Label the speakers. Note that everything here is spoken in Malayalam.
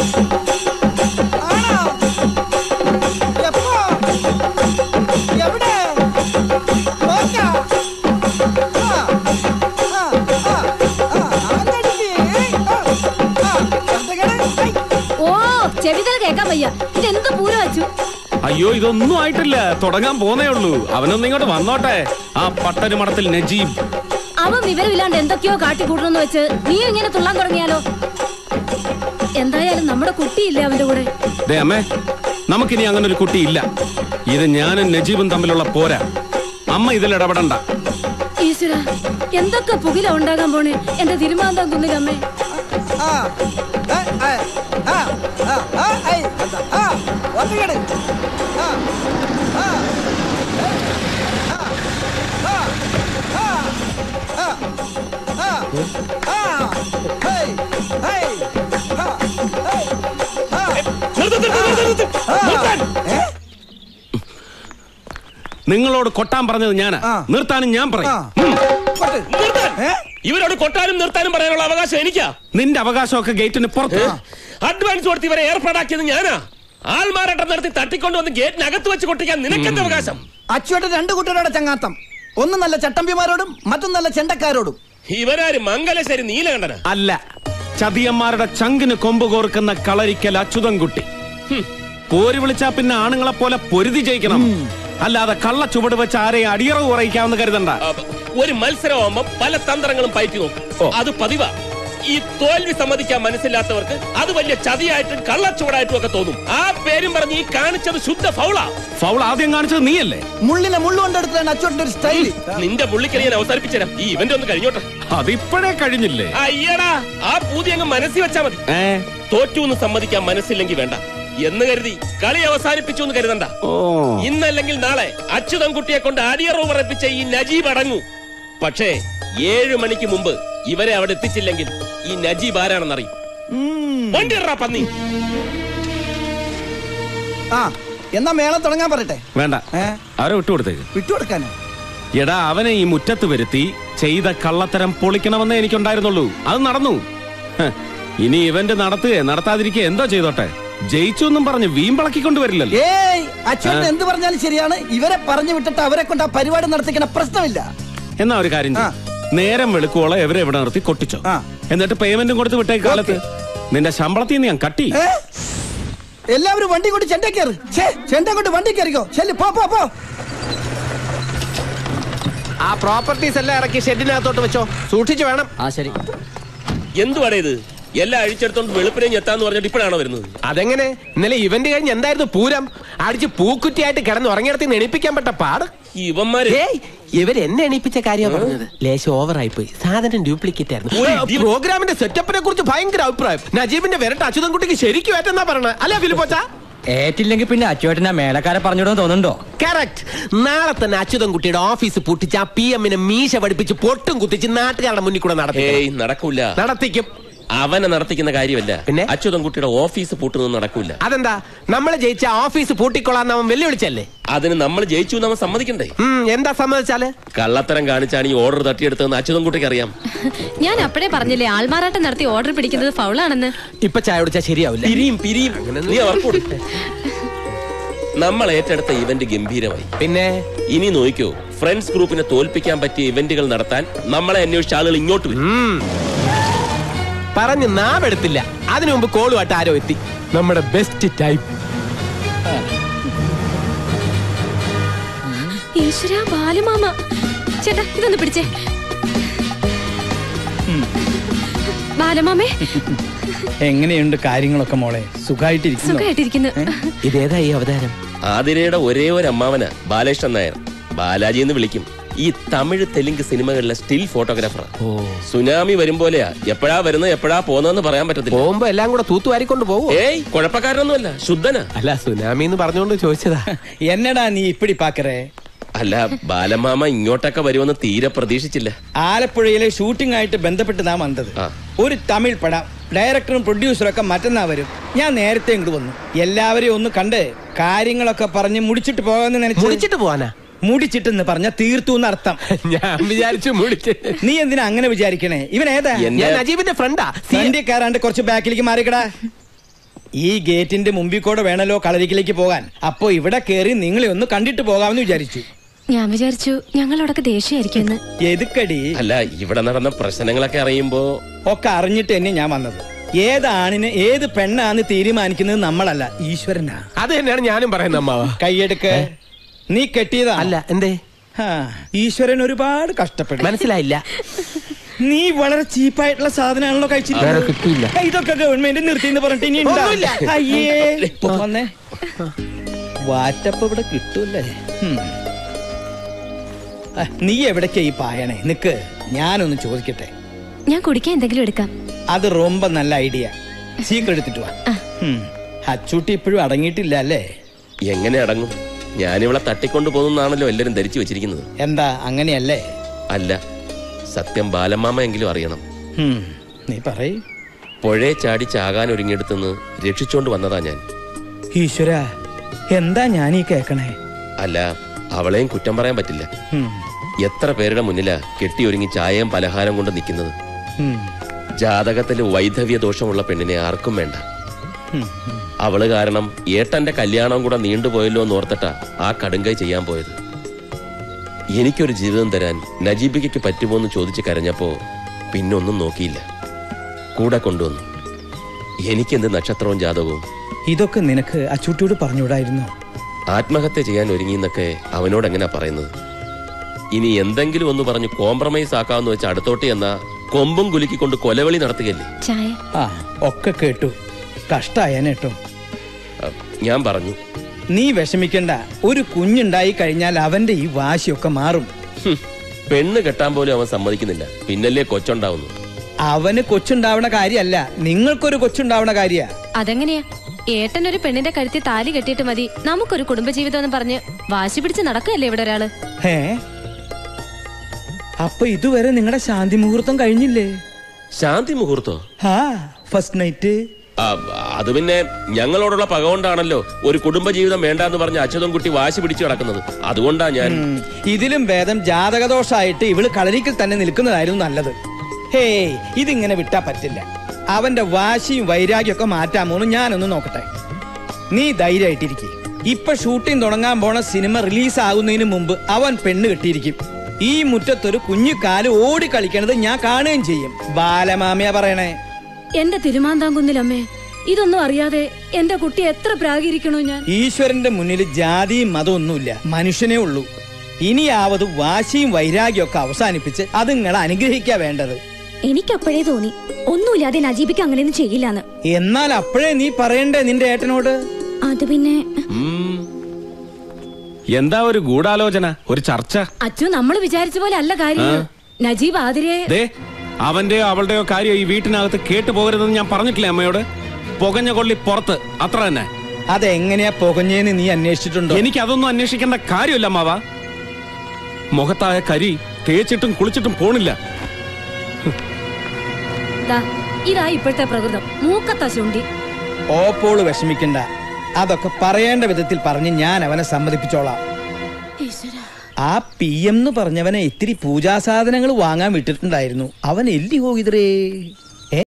Speaker 1: ആണോ എപ്പോ എവിടെ നോക്കാ ആ, ആ, ആ, ആ, ആഞ്ഞടിക്ക്. ആ, ആ, എന്തെങ്കിലും? ഐ,
Speaker 2: ഓ ചെവിതൽ കേക്കാൻ വയ്യ ഇതെന്ത് പൂരം വച്ചു
Speaker 3: അയ്യോ ഇതൊന്നും ആയിട്ടില്ല തുടങ്ങാൻ പോന്നേ ഉള്ളൂ അവനൊന്നും ഇങ്ങോട്ട് വന്നോട്ടെ ആ പട്ടരു മഠത്തിൽ നജീബ്
Speaker 2: അവൻ വിവരമില്ലാണ്ട് എന്തൊക്കെയോ കാട്ടിക്കൂട്ടണമെന്ന് വെച്ച് നീ ഇങ്ങനെ തുള്ളാൻ തുടങ്ങിയാലോ എന്തായാലും നമ്മുടെ കുട്ടിയില്ലേ അവന്റെ കൂടെ
Speaker 3: ദേ അമ്മേ നമുക്കിനി അങ്ങനെ ഒരു കുട്ടിയില്ല ഇത് ഞാനും നജീബും തമ്മിലുള്ള പോരാ അമ്മ ഇതിൽ ഇടപെടണ്ട
Speaker 2: ഈശ്വര എന്തൊക്കെ പുകില ഉണ്ടാകാൻ പോണേ എന്റെ തിരുമാന്താൻ കുന്നിലമ്മേ
Speaker 1: ആ, ആ, ആ, ആ, ആ, ആ, ഐ, എന്താ? ആ, ഒന്നുകിട്. ആ, ആ, ഏ, ആ, ആ, ആ, ആ, ആ, ആ, ഹേയ്, ഹേയ്, ആ, ഹേയ്, ആ, ആ, ഏ?
Speaker 3: നിങ്ങളോട് കൊട്ടാൻ പറഞ്ഞത് ഞാനാ
Speaker 1: ആ.
Speaker 3: നിർത്താനും ഞാൻ
Speaker 1: ആ,
Speaker 3: പറയും
Speaker 1: കൊട്ട്.
Speaker 4: നിർത്താൻ
Speaker 1: ഏ?
Speaker 4: ഇവരോട് കൊട്ടാനും നിർത്താനും പറയാനുള്ള അവകാശം എനിക്കാ
Speaker 3: നിന്റെ അവകാശമൊക്കെ ഗേറ്റിന് പുറത്ത്
Speaker 4: അഡ്വാൻസ് കൊടുത്ത് ഇവരെ ഏർപ്പാടാക്കിയത് ഞാനാ ആൾമാരാട്ടം നടത്തി തട്ടിക്കൊണ്ടുവന്ന് ഗേറ്റിനകത്ത് വെച്ച് കൊട്ടിക്കാൻ നിനക്കെന്ത് അവകാശം
Speaker 1: അച്ചുവേട്ടൻ രണ്ട് കുട്ടികളുടെ ചങ്ങാത്തം ഒന്ന് നല്ല ചട്ടമ്പിമാരോടും മറ്റൊന്ന് നല്ല ചെണ്ടക്കാരോടും
Speaker 4: ഇവരാര് മംഗലശ്ശേരി നീലകണ്ഠന
Speaker 3: അല്ല ചതിയന്മാരുടെ ചങ്കിന് കൊമ്പ് കോർക്കുന്ന കളരിക്കൽ അച്യുതൻകുട്ടി ഹും. പോര് വിളിച്ചാ പിന്നെ ആണുങ്ങളെ പോലെ പൊരുതി ജയിക്കണം അല്ലാതെ കള്ള ചുവട് വെച്ച് ആരെയും അടിയറവ് കുറയിക്കാമെന്ന് കരുതണ്ട
Speaker 4: ഒരു മത്സരമാകുമ്പോ പല തന്ത്രങ്ങളും പയറ്റി നോക്കും അത് പതിവാ ഈ തോൽവി സമ്മതിക്കാൻ മനസ്സില്ലാത്തവർക്ക് അത് വലിയ ചതിയായിട്ടും കള്ളച്ചുവടായിട്ടും ഒക്കെ തോന്നും ആ പേരും പറഞ്ഞ് ഈ കാണിച്ചത് ശുദ്ധ ഫൗളാ
Speaker 3: ഫൗൾ ആദ്യം കാണിച്ചത് നീയല്ലേ
Speaker 1: മുള്ളിനെ മുള്ളുകൊണ്ടെടുത്താണ് അച്ചുവേട്ടന്റെ ഒരു സ്റ്റൈല്
Speaker 4: നിന്റെ പുള്ളിക്കറി ഞാൻ അവസാനിപ്പിച്ചുതരാം ഈ ഇവന്റ് ഒന്ന് കഴിഞ്ഞോട്ടെ
Speaker 3: അതിപ്പോഴേ കഴിഞ്ഞില്ലേ
Speaker 4: അയ്യടാ ആ പൂതി അങ്ങ് മനസ്സിൽ വെച്ചാ മതി
Speaker 3: ഏ
Speaker 4: തോറ്റു എന്ന് സമ്മതിക്കാൻ മനസ്സില്ലെങ്കിൽ വേണ്ട എന്ന് കരുതി കളി അവസാനിപ്പിച്ചു എന്ന് കരുതണ്ട
Speaker 3: ഓ
Speaker 4: ഇന്നല്ലെങ്കിൽ നാളെ അച്യുതൻകുട്ടിയെ കൊണ്ട് അടിയറവ് പറപ്പിച്ച ഈ നജീബ് അടങ്ങൂ പക്ഷേ ഏഴു മണിക്ക് മുമ്പ് ഇവരെ അവിടെ എത്തിച്ചില്ലെങ്കിൽ ഈ നജീബ് ആരാണെന്നറിയും വണ്ടി ഇടറാ പന്നി
Speaker 1: ആ എന്നാ മേളം തുടങ്ങാൻ പറയട്ടെ
Speaker 3: വേണ്ട
Speaker 1: ഏ
Speaker 3: അവരെ വിട്ടുകൊടുത്തേക്ക്
Speaker 1: വിട്ടുകൊടുക്കാനോ
Speaker 3: എടാ അവനെ ഈ മുറ്റത്ത് വരുത്തി ചെയ്ത കള്ളത്തരം പൊളിക്കണമെന്നേ എനിക്കുണ്ടായിരുന്നുള്ളൂ അത് നടന്നു ഹ്, ഇനി ഇവന്റ് നടത്തുകയെ നടത്താതിരിക്കുക എന്തോ ചെയ്തോട്ടെ ജയിച്ചു എന്നും പറഞ്ഞ് വീമ്പിളക്കിക്കൊണ്ട് വരില്ലല്ലോ
Speaker 1: ഏയ് അച്ചുവേട്ടൻ എന്ത് പറഞ്ഞാലും ശരിയാണ് ഇവരെ പറഞ്ഞു വിട്ടിട്ട് അവരെ കൊണ്ട് ആ പരിപാടി നടത്തിക്കണ പ്രശ്നമില്ല
Speaker 3: എന്നാ ഒരു കാര്യം ചെയ്യ്. നേരം വെളുക്കുവോളം എവരെ ഇവിടെ നിർത്തി കൊട്ടിച്ചോ
Speaker 1: ആ.
Speaker 3: എന്നിട്ട് പേയ്മെന്റും കൊടുത്ത് വിട്ടേ കാലത്ത് നിന്റെ ശമ്പളത്തിൽ നിന്ന് ഞാൻ കട്ടി
Speaker 1: ഏ എല്ലാവരും വണ്ടി കൊണ്ട് ചെണ്ട കയറ് ഛേ ചെണ്ട കൊണ്ട് വണ്ടി കയറിക്കോ ചെല്ലു പോ പോ പോ
Speaker 5: ആ പ്രോപ്പർട്ടീസ് എല്ലാം ഇറക്കി ഷെഡിനകത്തോട്ട് വെച്ചോ സൂക്ഷിച്ചു വേണം
Speaker 6: ആ ശരി
Speaker 4: എന്തുവാടേ ഇത് എല്ലാം അഴിച്ചെടുത്തോണ്ട് വെളുപ്പിനെ ഞെത്താന്ന് പറഞ്ഞിട്ട് ഇപ്പോഴാണോ വരുന്നത്
Speaker 5: അതെങ്ങനെ ഇന്നലെ ഇവന്റ് കഴിഞ്ഞ് എന്തായിരുന്നു പൂരം അടിച്ച് പൂക്കുറ്റിയായിട്ട് കിടന്ന് ഉറങ്ങിയിടത്ത് എണീപ്പിക്കാൻ പറ്റ പാട്
Speaker 4: ഇവന്മാര്
Speaker 5: ഏയ് ഇവർ എന്നെ എണീപ്പിച്ച കാര്യമാണ് പറഞ്ഞത് ലേശം ഓവറായി പോയി സാധനം ഡ്യൂപ്ലിക്കേറ്റ്
Speaker 4: ഒരു
Speaker 5: ആയിരുന്നു
Speaker 4: ഇടി-
Speaker 5: പ്രോഗ്രാമിന്റെ സെറ്റപ്പിനെ കുറിച്ച് ഭയങ്കര അഭിപ്രായം നജീബിന്റെ വിരട്ട് അച്യുതൻകുട്ടിക്ക് ശരിക്കും ഏറ്റെന്നാ പറഞ്ഞത് അല്ല ഫിലിപ്പോച്ച
Speaker 6: ഏറ്റില്ലെങ്കിൽ പിന്നെ അച്ചുവേട്ടനെ മേലക്കാരെ പറഞ്ഞിടുമെന്ന് തോന്നുന്നുണ്ടോ
Speaker 5: കറക്റ്റ് നാളെ തന്നെ അച്യുതൻകുട്ടിയുടെ ഓഫീസ് പൂട്ടിച്ച് ആ പി എമ്മിനെ മീശ പഠിപ്പിച്ച് പൊട്ടും കുത്തിച്ച് നാട്ടുകാരുടെ മുന്നിൽ കൂടെ നടത്തി
Speaker 4: ഏയ് നടക്കൂല
Speaker 5: നടത്തിക്കും
Speaker 4: അവനെ നടത്തിക്കുന്ന കാര്യമല്ല
Speaker 5: പിന്നെ?
Speaker 4: അച്യുതൻകുട്ടിയുടെ ഓഫീസ് പൂട്ടുന്നത് നടക്കൂല
Speaker 5: അതെന്താ നമ്മൾ ജയിച്ച ഓഫീസ് പൂട്ടിക്കൊള്ളാന്ന് അവൻ വെല്ലുവിളിച്ചല്ലേ
Speaker 4: അതിന് നമ്മൾ ജയിച്ചു എന്ന് അവൻ സമ്മതിക്കണ്ടേ
Speaker 5: ഉം, എന്താ സമ്മതിച്ചാല്
Speaker 4: കള്ളത്തരം കാണിച്ചാണ് ഈ ഓർഡർ തട്ടിയെടുത്തതെന്ന് അച്യുതൻകുട്ടിക്ക് അറിയാം
Speaker 2: ഞാൻ അപ്പഴേ പറഞ്ഞില്ലേ ആൾമാറാട്ടം നടത്തി ഓർഡർ പിടിക്കുന്നത് ഫൗളാണെന്ന്
Speaker 5: ഇപ്പൊ ചായ കുടിച്ചാ ശരിയാവില്ല
Speaker 4: പിരിയും പിരിയും നീ അവർക്കൂട് നമ്മൾ ഏറ്റെടുത്ത ഇവന്റ് ഗംഭീരമായി
Speaker 5: പിന്നെ
Speaker 4: ഇനി നോക്കിയോ ഫ്രണ്ട്സ് ഗ്രൂപ്പിനെ തോൽപ്പിക്കാൻ പറ്റിയ ഇവന്റുകൾ നടത്താൻ നമ്മളെ അന്വേഷിച്ച ആളുകൾ ഇങ്ങോട്ട് വരും
Speaker 5: ഉം. പറഞ്ഞ് നാവെടുത്തില്ല അതിനു മുമ്പ് കോളുമായിട്ട് ആരോ എത്തി നമ്മുടെ ബെസ്റ്റ് ടൈപ്പ്
Speaker 2: ഈശ്വര ബാലുമാമ ചേട്ടാ ഇതൊന്ന് പിടിച്ചേ ബാലമാമേ
Speaker 6: എങ്ങനെയുണ്ട് കാര്യങ്ങളൊക്കെ മോളെ സുഖമായിട്ടിരിക്കുന്നു
Speaker 2: സുഖമായിട്ടിരിക്കുന്നു
Speaker 5: ഇതേതാ ഈ അവതാരം
Speaker 4: ആതിരയുടെ ഒരേ ഒരു അമ്മാവന ബാലകൃഷ്ണൻ നായർ ബാലാജി എന്ന് വിളിക്കും ഈ തമിഴ് തെലുങ്ക് സിനിമകളിലെ സ്റ്റിൽ ഫോട്ടോഗ്രാഫർ സുനാമി വരും പോലെയാ എപ്പോഴാ വരുന്നത് എപ്പോഴാ പോകുന്നതെന്ന് പറയാൻ പറ്റത്തില്ല
Speaker 5: പോകുമ്പോ എല്ലാം കൂടെ തൂത്തുവാരിക്കൊണ്ട് പോവോ
Speaker 4: ഏയ് കുഴപ്പക്കാരനൊന്നുമല്ല ശുദ്ധനാ
Speaker 5: അല്ല സുനാമി എന്ന് പറഞ്ഞുകൊണ്ട് ചോദിച്ചതാ
Speaker 6: എന്നടാ നീ ഇപ്പിടി പാക്കറേ
Speaker 4: അല്ല ബാലമാമ ഇങ്ങോട്ടൊക്കെ വരുമെന്ന് തീരെ പ്രതീക്ഷിച്ചില്ല
Speaker 6: ആലപ്പുഴയിലെ ഷൂട്ടിംഗ് ആയിട്ട് ബന്ധപ്പെട്ട് നാം വന്നത്
Speaker 4: ആ.
Speaker 6: ഒരു തമിഴ് പടം ഡയറക്ടറും പ്രൊഡ്യൂസറും ഒക്കെ മറ്റന്നാ വരും ഞാൻ നേരത്തെ ഇങ്ങോട്ട് വന്നു എല്ലാവരെയും ഒന്ന് കണ്ട് കാര്യങ്ങളൊക്കെ പറഞ്ഞ് മുടിച്ചിട്ട് പോകാന്ന് നനച്ചു
Speaker 5: മുടിച്ചിട്ട് പോവാനാ
Speaker 6: മുടിച്ചിട്ടെന്ന് പറഞ്ഞ തീർത്തു എന്നർത്ഥം
Speaker 5: ഞാൻ വിചാരിച്ചു മുടിച്ച്
Speaker 6: നീ എന്തിനാ അങ്ങനെ വിചാരിക്കണേ ഇവൻ ഏതാ
Speaker 4: എന്നെ-
Speaker 5: ഞാൻ നജീബിന്റെ ഫ്രണ്ടാ
Speaker 6: ഫ്രണ്ടിൽ കയറാണ്ട് കുറച്ച് ബാക്കിലേക്ക് മാറിക്കടാ ഈ ഗേറ്റിന്റെ മുമ്പിൽ കൂടെ വേണല്ലോ കളരിക്കിലേക്ക് പോകാൻ അപ്പോ ഇവിടെ കയറി നിങ്ങളെ ഒന്ന് കണ്ടിട്ട് പോകാമെന്ന് വിചാരിച്ചു
Speaker 2: ഞാൻ വിചാരിച്ചു ഞങ്ങളോടൊക്കെ ദേഷ്യമായിരിക്കുമെന്ന്
Speaker 6: എതുക്കടി
Speaker 4: അല്ല ഇവിടെ നടന്ന പ്രശ്നങ്ങളൊക്കെ അറിയുമ്പോ
Speaker 6: ഒക്കെ അറിഞ്ഞിട്ട് തന്നെ ഞാൻ വന്നത് ഏത് ആണിന് ഏത് പെണ്ണാന്ന് തീരുമാനിക്കുന്നത് നമ്മളല്ല ഈശ്വരനാ
Speaker 5: അത് തന്നെയാണ് ഞാനും പറയുന്നത് അമ്മാവ
Speaker 6: കൈയെടുക്ക് നീ കെട്ടിയതാ
Speaker 5: അല്ല എന്തേ
Speaker 6: ഈശ്വരൻ ഒരുപാട് കഷ്ടപ്പെടും
Speaker 5: മനസ്സിലായില്ല
Speaker 6: നീ വളരെ ചീപ്പായിട്ടുള്ള സാധനമാണല്ലോ
Speaker 5: വേറെ
Speaker 6: കഴിച്ചിട്ട്
Speaker 5: കിട്ടിയില്ല
Speaker 6: ഇതൊക്കെ ഗവൺമെന്റ് നിർത്തിന്ന് പറഞ്ഞിട്ട് ഇനി ഉണ്ടാ?
Speaker 5: ഒന്നുമില്ല.
Speaker 6: അയ്യേ ഇപ്പൊ വന്നേ വാറ്റപ്പ് ഇവിടെ കിട്ടൂല്ലേ ഉം. ആ, നീ എവിടേക്കാ ഈ പായണേ നിക്ക് ഞാനൊന്ന് ചോദിക്കട്ടെ
Speaker 2: ഞാൻ കുടിക്കാൻ എന്തെങ്കിലും എടുക്കാം
Speaker 6: അത് റൊമ്പ നല്ല ഐഡിയ സീക്രട്ട് എടുത്തിട്ട് വാ ഉം. അച്ചൂട്ടി ഇപ്പോഴും അടങ്ങിയിട്ടില്ല അല്ലേ
Speaker 4: എങ്ങനെ അടങ്ങും ഞാനിവളെ തട്ടിക്കൊണ്ടു പോകുന്നാണല്ലോ എല്ലാരും ധരിച്ചു വെച്ചിരിക്കുന്നത്
Speaker 6: എന്താ അങ്ങനെയല്ലേ
Speaker 4: അല്ല സത്യം ബാലമാമ എങ്കിലും അറിയണം
Speaker 6: ഉം. നീ പറയ്
Speaker 4: പുഴയെ ചാടി ചാകാൻ ഒരുങ്ങിയെടുത്തുനിന്ന് രക്ഷിച്ചോണ്ട് വന്നതാ ഞാൻ
Speaker 6: ഈശ്വര എന്താ ഞാൻ ഈ കേക്കണേ
Speaker 4: അല്ല അവളെയും കുറ്റം പറയാൻ പറ്റില്ല
Speaker 6: ഉം.
Speaker 4: എത്ര പേരുടെ മുന്നിലാ കെട്ടിയൊരുങ്ങി ചായയും പലഹാരം കൊണ്ട് നിൽക്കുന്നത്
Speaker 6: ഉം.
Speaker 4: ജാതകത്തിൽ വൈധവ്യ ദോഷമുള്ള പെണ്ണിനെ ആർക്കും വേണ്ട
Speaker 6: ഉം. ഉം.
Speaker 4: അവള് കാരണം ഏട്ടന്റെ കല്യാണം കൂടെ നീണ്ടുപോയല്ലോ എന്ന് ഓർത്തിട്ടാ ആ കടുങ്കൈ ചെയ്യാൻ പോയത് എനിക്കൊരു ജീവിതം തരാൻ നജീബിക്കയ്ക്ക് പറ്റുമോ എന്ന് ചോദിച്ച് കരഞ്ഞപ്പോ പിന്നൊന്നും നോക്കിയില്ല കൂടെ കൊണ്ടുവന്നു എനിക്കെന്ത് നക്ഷത്രവും ജാതകവും
Speaker 6: ഇതൊക്കെ നിനക്ക് അച്ചൂട്ടിയോട് പറഞ്ഞുകൂടായിരുന്നു
Speaker 4: ആത്മഹത്യ ചെയ്യാൻ ഒരുങ്ങിന്നൊക്കെ അവനോട് എങ്ങനെയാ പറയുന്നത് ഇനി എന്തെങ്കിലും ഒന്ന് പറഞ്ഞ് കോംപ്രമൈസ് ആക്കാമെന്ന് വെച്ച് അടുത്തോട്ട് എന്നാ കൊമ്പും കുലുക്കിക്കൊണ്ട് കൊലവിളി നടത്തുകയല്ലേ
Speaker 2: ചായ
Speaker 6: ആ ഒക്കെ കേട്ടു കഷ്ടായനേട്ടോ
Speaker 4: അഹ് ഞാൻ പറഞ്ഞു
Speaker 6: നീ വിഷമിക്കണ്ട ഒരു കുഞ്ഞുണ്ടായി കഴിഞ്ഞാൽ അവന്റെ ഈ വാശിയൊക്കെ മാറും
Speaker 4: ഹും, പെണ്ണ് കെട്ടാൻ പോലും അവൻ സമ്മതിക്കുന്നില്ല പിന്നല്ലേ കൊച്ചുണ്ടാവുന്നു
Speaker 6: അവന് കൊച്ചുണ്ടാവണ കാര്യല്ല നിങ്ങൾക്കൊരു കൊച്ചുണ്ടാവണ കാര്യ
Speaker 2: അതെങ്ങനെയാ ഏട്ടൻ ഒരു പെണ്ണിന്റെ കഴുത്തിൽ താലി കെട്ടിയിട്ട് മതി നമുക്കൊരു കുടുംബജീവിതം എന്ന് പറഞ്ഞ് വാശി പിടിച്ച് നടക്കുകയല്ലേ ഇവിടെ ഒരാള്
Speaker 6: ഏ അപ്പൊ ഇതുവരെ നിങ്ങളുടെ ശാന്തി മുഹൂർത്തം കഴിഞ്ഞില്ലേ
Speaker 4: ശാന്തി മുഹൂർത്തോ
Speaker 6: ആ ഫസ്റ്റ് നൈറ്റ്
Speaker 4: ആ, അത് പിന്നെ ഞങ്ങളോടുള്ള പക കൊണ്ടാണല്ലോ ഒരു കുടുംബജീവിതം വേണ്ടാന്ന് പറഞ്ഞ അച്യുതം കുട്ടി വാശി പിടിച്ചു കിടക്കുന്നത് അതുകൊണ്ടാ ഞാൻ
Speaker 6: ഉം, ഇതിലും ഭേദം ജാതകദോഷായിട്ട് ഇവള് കളരിക്കൽ തന്നെ നിൽക്കുന്നതായിരുന്നു നല്ലത് ഹേയ് ഇതിങ്ങനെ വിട്ടാ പറ്റില്ല അവന്റെ വാശിയും വൈരാഗ്യമൊക്കെ മാറ്റാമോന്ന് ഞാനൊന്ന് നോക്കട്ടെ നീ ധൈര്യമായിട്ടിരിക്കെ ഇപ്പൊ ഷൂട്ടിംഗ് തുടങ്ങാൻ പോണ സിനിമ റിലീസ് ആകുന്നതിന് മുമ്പ് അവൻ പെണ്ണ് കെട്ടിയിരിക്കും ഈ മുറ്റത്തൊരു കുഞ്ഞു കാല് ഓടി കളിക്കണത് ഞാൻ കാണുകയും ചെയ്യും ബാലമാമിയ പറയണേ
Speaker 2: എന്റെ തിരുമാന്താംകുന്നിലമ്മേ ഇതൊന്നും അറിയാതെ എന്റെ കുട്ടി എത്ര പ്രാഗിരിക്കണോ ഞാൻ
Speaker 6: ഈശ്വരന്റെ മുന്നിൽ ജാതിയും മതമൊന്നുമില്ല മനുഷ്യനേ ഉള്ളൂ ഇനിയാവത് വാശിയും വൈരാഗ്യമൊക്കെ അവസാനിപ്പിച്ച് അത് നിങ്ങളെ അനുഗ്രഹിക്കാ വേണ്ടത്
Speaker 7: എനിക്കപ്പോഴേ തോന്നി ഒന്നുമില്ലാതെ നജീബിക്ക് അങ്ങനെയൊന്നും ചെയ്യില്ലാന്ന്
Speaker 6: എന്നാൽ അപ്പോഴേ നീ പറയണ്ടേ നിന്റെ ഏട്ടനോട്
Speaker 7: അത് പിന്നെ
Speaker 3: ഉം. എന്താ ഒരു ഗൂഢാലോചന ഒരു ചർച്ച
Speaker 2: അച്ചു നമ്മൾ വിചാരിച്ച പോലെ അല്ല കാര്യം നജീബ് ആതിരെ
Speaker 3: ദേ അവന്റെയോ അവളുടെയോ കാര്യം ഈ വീട്ടിനകത്ത് കേട്ടു പോകരുതെന്ന് ഞാൻ പറഞ്ഞിട്ടില്ലേ അമ്മയോട് പുകഞ്ഞ കൊള്ളി പുറത്ത് അത്ര തന്നെ
Speaker 6: അതെങ്ങനെയാ പുകഞ്ഞേന്ന് നീ അന്വേഷിച്ചിട്ടുണ്ടോ
Speaker 3: എനിക്ക് അതൊന്നും അന്വേഷിക്കേണ്ട കാര്യമില്ല അമ്മാവ മുഖത്തായ കരി തേച്ചിട്ടും കുളിച്ചിട്ടും പോണില്ല
Speaker 2: ദാ, ഇതാ ഇപ്പോഴത്തെ പ്രകൃതം മൂക്കത്ത ശുണ്ടി
Speaker 6: ഓപ്പോള് വിഷമിക്കണ്ട അതൊക്കെ പറയേണ്ട വിധത്തിൽ പറഞ്ഞ് ഞാൻ അവനെ സമ്മതിപ്പിച്ചോളാം ആ പി എം എന്ന് പറഞ്ഞവനെ ഇത്തിരി പൂജാസാധനങ്ങൾ വാങ്ങാൻ വിട്ടിട്ടുണ്ടായിരുന്നു അവൻ എല്ലി പോകിതരേ